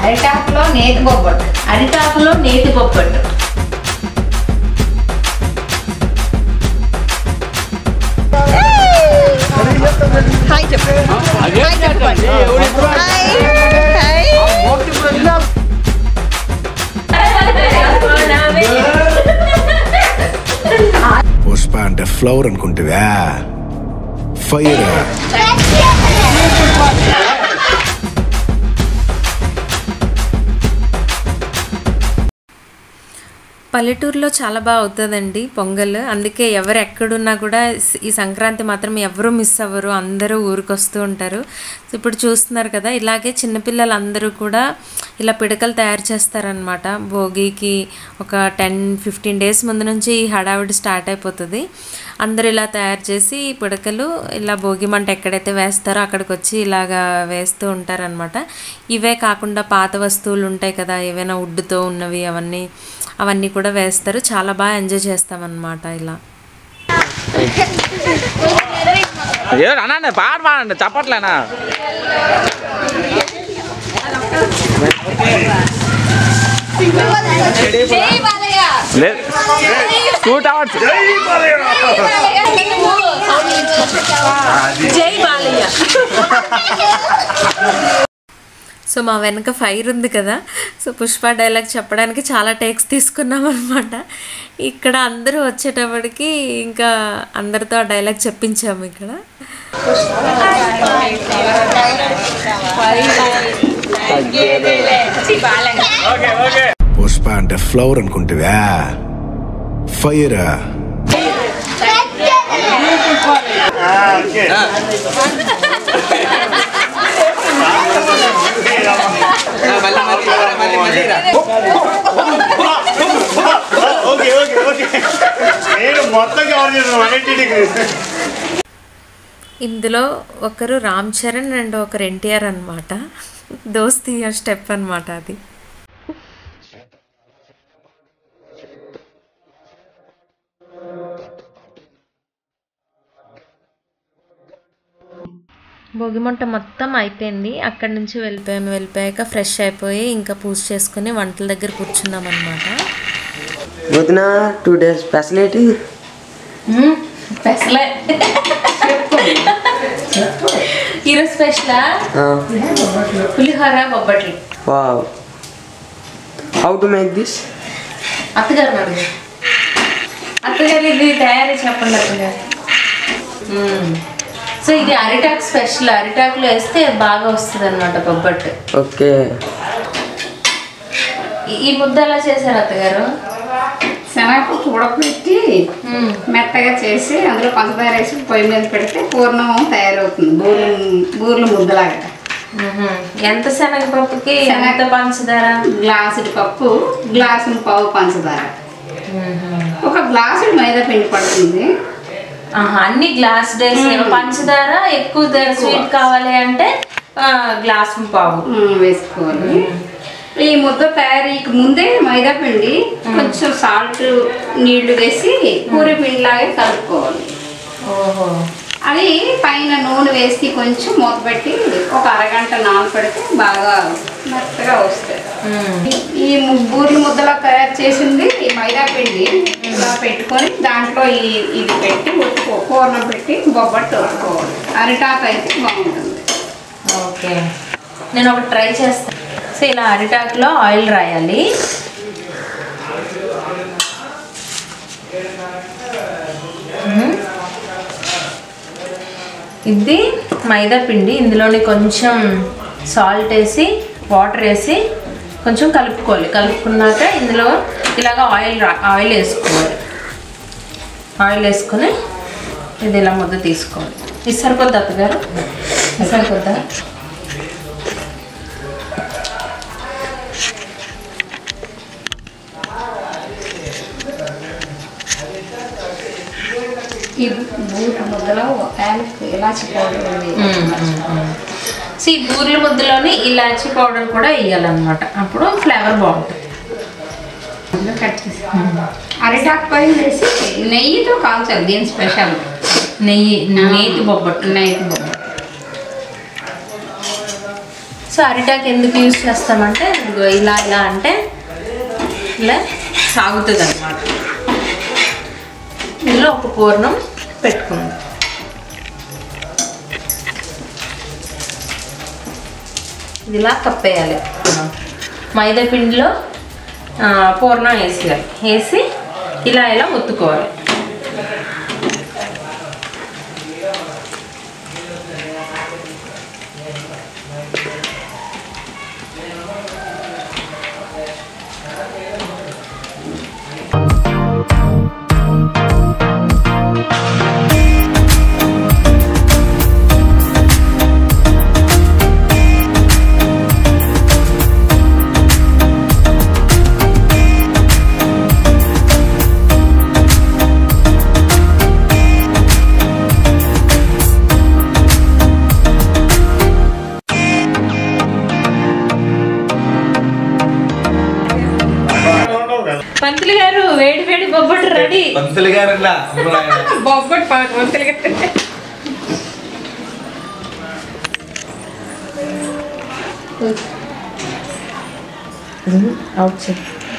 అరిటాకులో నేతి బొబ్బట్టు అరిటాకులో నేతి బొబ్బట్టు హాయ్ చెప్పు హాయ్ చెప్పండి హాయ్ హాయ్ పుష్ప అంటే ఫ్లవర్ అనుకుంటువా ఫైర్ పల్లెటూరులో చాలా బాగా అవుతుందండి పొంగల్ అందుకే ఎవరు ఎక్కడున్నా కూడా స్- ఈ సంక్రాంతి మాత్రం ఎవరు మిస్ అవ్వరు అందరూ ఊరికి వస్తూ ఉంటారు సో ఇప్పుడు చూస్తున్నారు కదా ఇలాగే చిన్నపిల్లలు అందరూ కూడా ఇలా పిడకలు తయారు చేస్తారనమాట భోగికి ఒక టెన్ ఫిఫ్టీన్ డేస్ ముందు నుంచి ఈ హడావిడి స్టార్ట్ అయిపోతుంది అందరూ ఇలా తయారు చేసి ఈ పిడకలు ఇలా భోగి మంట ఎక్కడైతే వేస్తారో అక్కడికి వచ్చి ఇలాగా వేస్తూ ఉంటారనమాట ఇవే కాకుండా పాత వస్తువులు ఉంటాయి కదా ఏవైనా వుడ్తో ఉన్నవి అవన్నీ అవన్నీ కూడా వేస్తారు చాలా బాగా ఎంజాయ్ చేస్తామన్నమాట ఇలా ఏదో అనండి పాట పాడండి చప్పట్లేనా లేదు షూట్ అవర్స్ జై బాలయ్య సో మా వెనక ఫైర్ ఉంది కదా సో పుష్ప డైలాగ్ చెప్పడానికి చాలా టేక్స్ తీసుకున్నాం అనమాట ఇక్కడ అందరూ వచ్చేటప్పటికి ఇంకా అందరితో ఆ డైలాగ్ చెప్పించాము ఇక్కడ పుష్ప అంటే ఫ్లవర్ అనుకుంటువా ఫైర్ ఓకే ఓకే ఓకే నేను మొత్తం కవర్ చేస్తాను అన్నింటికి ఇందులో ఒకరు రామ్ చరణ్ అండ్ ఒకరు ఎన్టీఆర్ అనమాట దోస్తి స్టెప్ అనమాట అది భోగిమంట మొత్తం అయిపోయింది అక్కడి నుంచి వెళ్ళిపోయాము వెళ్ళిపోయాక ఫ్రెష్ అయిపోయి ఇంకా పూజ చేసుకుని వంటల దగ్గర కూర్చున్నాం అనమాట వదిన టూ డేస్ స్పెషాలిటీ స్పెషల్ ఈరోజు స్పెషలా పులిహోర బొబ్బట్లు wow how to make this అత్తగారు అడుగు అత్తగారు ఇది తయారీ చెప్పండి అత్తగారు మ్మ్. సో ఇది అరిటాక్ స్పెషల్ అరిటాకులో వేస్తే బాగా వస్తుంది అనమాట బొబ్బట్టు ఓకే ఈ- ఈ ముద్ద ఎలా చేశారు అత్తగారు శనగపప్పు ఉడకబెట్టి మెత్తగా చేసి అందులో పంచదార వేసి పొయ్యి మీద పెడితే పూర్ణం తయారవుతుంది బూరెలు బూరెలు ముద్దలాగా మ్మ్. ఎంత శనగపప్పుకి ఎంత శనగ- పంచదార గ్లాసుడి పప్పు గ్లాసుని పావు పంచదార ఒక గ్లాసుడు మైదా పిండి పడుతుంది ఆహా, అన్ని గ్లాస్ డేస్ పంచదార ఎక్కువ స్వీట్ కావాలి అంటే ఆ, గ్లాస్ పావు ఉమ్, వేసుకోవాలి ఈ ముద్ద తయారీకి ముందే మైదా పిండి కొంచెం సాల్ట్ నీళ్లు వేసి పూరి పిండిలాగే కలుపుకోవాలి ఓహో అది పైన నూనె వేసి కొంచెం మూత పెట్టి ఒక అరగంట నానపెడితే బాగా మెత్తగా వస్తాయి ఈ- ఈ ముగ్గురు ముద్దలా తయారు చేసింది ఈ మైదా పిండి ఇలా పెట్టుకొని దాంట్లో ఈ ఇది పెట్టి ఉట్టుకో పూర్ణం పెట్టి బొబ్బట్టు ఉట్టుకోవాలి అరిటాకు అయితే బాగుంటుంది ఓకే నేను ఒకటి ట్రై చేస్తాను సో ఇలా అరిటాకులో ఆయిల్ రాయాలి మ్మ్. ఇది మైదా పిండి ఇందులోని కొంచెం సాల్ట్ వేసి వాటర్ వేసి కొంచెం కలుపుకోవాలి కలుపుకున్నాక ఇందులో ఇలాగ ఆయిల్ రా ఆయిల్ వేసుకోవాలి ఆయిల్ వేసుకొని ఇది ఇలా ముద్ద తీసుకోవాలి ఇది సరిపోద్ది అత్తగారు ఇది సరిపోద్దా ఈ బూట ముద్దలో యాలక్ ఇలాచి పౌడర్ వేయాలి. సో ఈ బూరెల ముద్దలోని ఇలాచీ పౌడర్ కూడా వేయాలన్నమాట అప్పుడు ఫ్లేవర్ బాగుంటుంది అందులో కట్ చేసి అరిటాకు పైన వేసి నెయ్యితో కాల్చాలి దీని స్పెషల్ నెయ్యి నేతి బొబ్బట్టు నెయ్యి బొబ్బ సో అరిటాకు ఎందుకు యూజ్ చేస్తామంటే ఇదిగో ఇలా ఇలా అంటే ఇలా సాగుతుంది అనమాట ఇందులో ఒక పూర్ణం పెట్టుకుందాం ఇది ఇలా కప్పేయాలి మైదా పిండిలో ఆ, పూర్ణం వేసేయాలి వేసి ఇలా ఇలా ఒత్తుకోవాలి పంతులు గారు వేడి వేడి బొబ్బట్టు రెడీ పంతులు గారు బొబ్బట్టు పాక పంతులు గారు అవుట్ సైడ్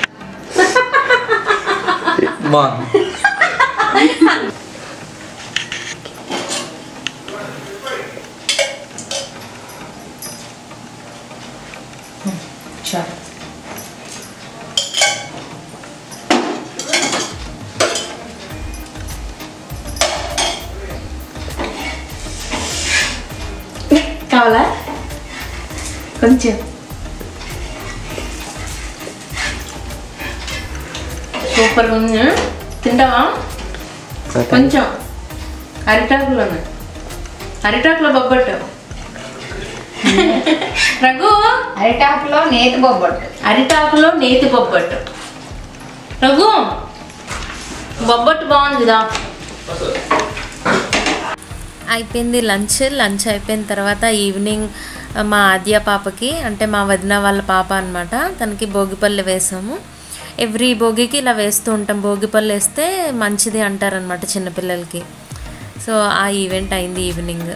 బాగుంది చాలు కావాలా కొంచెం సూపర్ ఉంది తింటావా కొంచెం అరిటాకులోనే అరిటాకులో బొబ్బట్టు రఘు అరిటాకులో నేతి బొబ్బట్టు అరిటాకులో నేతి బొబ్బట్టు రఘు బొబ్బట్టు బాగుందిదా అయిపోయింది లంచ్ లంచ్ అయిపోయిన తర్వాత ఈవినింగ్ మా ఆద్య పాపకి అంటే మా వదిన వాళ్ళ పాప అనమాట తనకి భోగిపళ్ళు వేసాము ఎవ్రీ భోగికి ఇలా వేస్తూ ఉంటాం భోగిపళ్ళు వేస్తే మంచిది అంటారనమాట చిన్నపిల్లలకి సో ఆ ఈవెంట్ అయింది ఈవినింగ్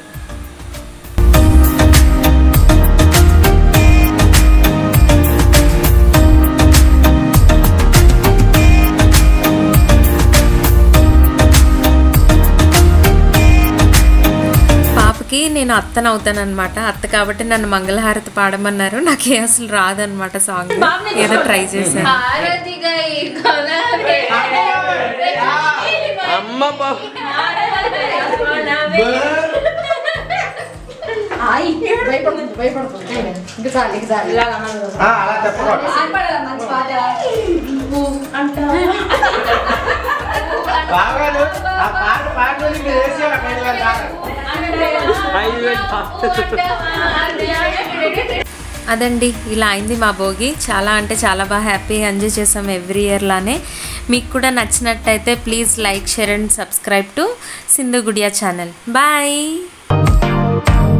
పాపకి నేను అత్తను అవుతాను అనమాట అత్త కాబట్టి నన్ను మంగళహారతి పాడమన్నారు నాకే అసలు రాదనమాట సాంగ్ ఏదో ట్రై చేశాను హారతిగా ఈ కొనవే. అమ్మ బా భయపడుతుంది భయపడుతుంది ఇంకసారి ఇంకసారి అలా చెప్పకూడదు బాగాను ఆ పాట పాడడానికి మీరు వేసేయాలి అక్కడ అదండి ఇలా అయింది మా భోగి చాలా అంటే చాలా బాగా హ్యాపీగా ఎంజాయ్ చేసాం ఎవ్రీ ఇయర్ లానే మీకు కూడా నచ్చినట్టయితే please like share and subscribe to Sindhu Gudiya channel bye